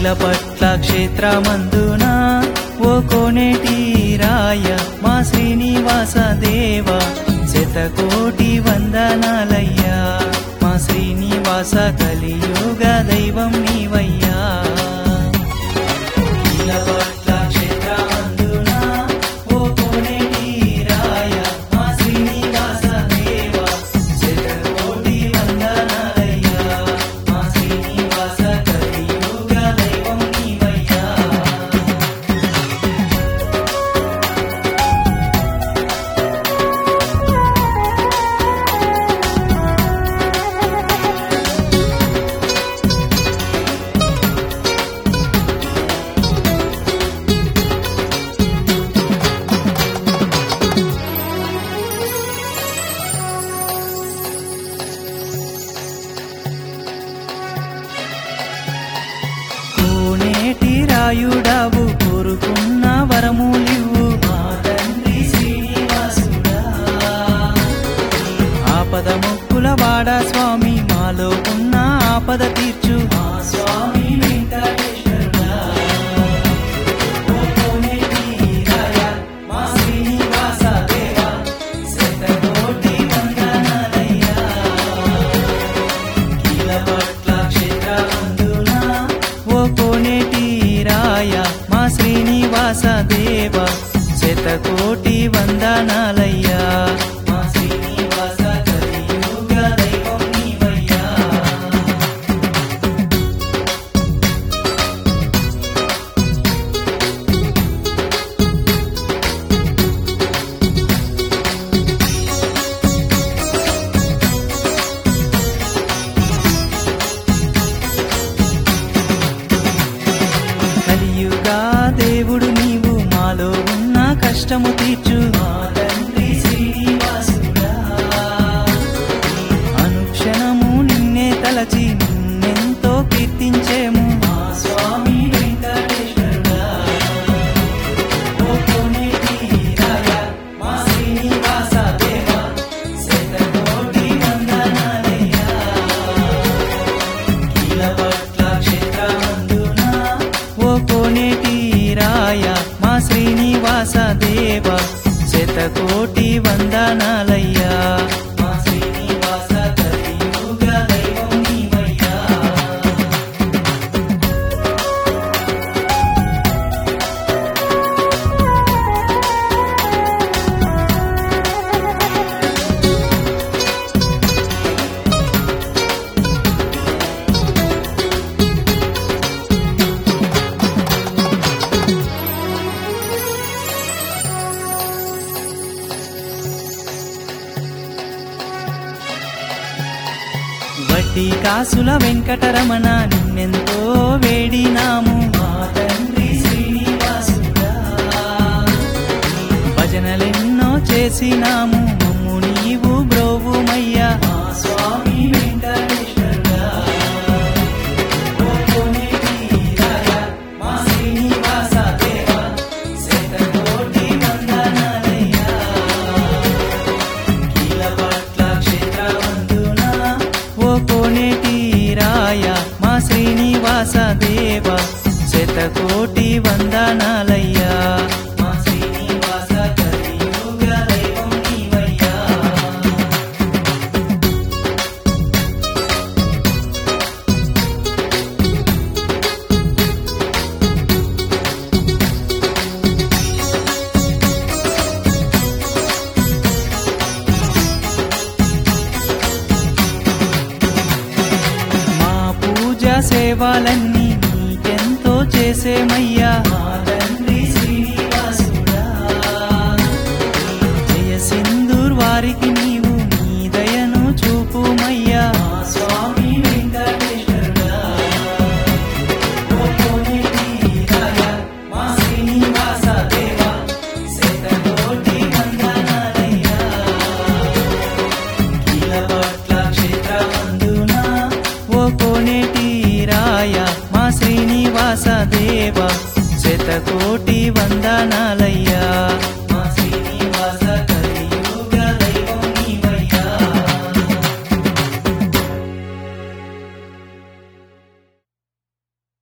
కీలపట్ల క్షేత్రమందున ఓ కోనేటి రాయ మా శ్రీనివాస దేవ శతకోటి వందనాలయ్యా మా శ్రీనివాస కలియుగ దైవం నీవయ్యా కీలపట్ల క్షేత్రమందున ఓ కోనేటి రాయ మా శ్రీనివాస దేవ శతకోటి వందనాలయ్యా మా శ్రీనివాస కలియుగ దైవం నీవయ్యా కోనేటి రాయుడావు కోరుకున్న వరములివ్వు మా తండ్రి శ్రీనివాసుడా ఆపద ముక్కుల వాడ స్వామి మాలో ఉన్న ఆపద తీర్చు మా స్వామి వెంకటేశ్వరుడా ఓ కోనేటి రాయ, మా శ్రీనివాస దేవా, శతకోటి వందనాలయ్యా. కీలపట్ల క్షేత్రమందున ఓ కోనేటి రాయ మా శ్రీనివాస దేవ శతకోటి వందనాలయ్యా మా శ్రీనివాస కలియుగ దైవం నీవయ్యా కలియుగా దేవుడు నీవు మాలో ఉన్న కష్టము తీర్చు మా తండ్రి శ్రీనివాసుడా అనుక్షణము నిన్నే తలచి నిన్నెంతో కీర్తించేము మా స్వామి వెంకటేశ్వరుడా ఓ కోనేటి రాయ, మా శ్రీనివాస దేవా, శతకోటి వందనాలయ్యా. కీలపట్ల క్షేత్రమందున ఓ కోనేటి రాయ మా శ్రీనివాస దేవ శతకోటి వందనాలయ్యా మా శ్రీనివాస కలియుగ దైవం నీవయ్యా వడ్డీ కాసుల వెంకటరమణ నిన్నెంతో వేడినాము మా తండ్రి శ్రీనివాసుడా భజనలెన్నో చేసినాము మమ్ము నీవు బ్రోవుమయ్యా మా స్వామి వెంకటేశ్వరుడా ఓ కోనేటి రాయ, మా శ్రీనివాస దేవా, శతకోటి వందనాలయ్యా. కీలపట్ల క్షేత్రమందున ఓ కోనేటి రాయ మా శ్రీనివాస దేవ శతకోటి వందనాలయ్యా మా శ్రీనివాస కలియుగ దైవం నీవయ్యా మా పూజ సేవలన్నీ నీకెంతో చేసేమయ్యా మా తండ్రి శ్రీనివాసుడా జయ సింధూర్ వారికి నీవు నీ దయను చూపుమయ్యా మా స్వామి వెంకటేశ్వరుడా ఓ కోనేటి రాయ, మా శ్రీనివాస దేవా, శతకోటి వందనాలయ్యా. కీలపట్ల క్షేత్రమందున ఓ కోనేటి రాయ మా శ్రీనివాస దేవ శతకోటి వందనాలయ్యా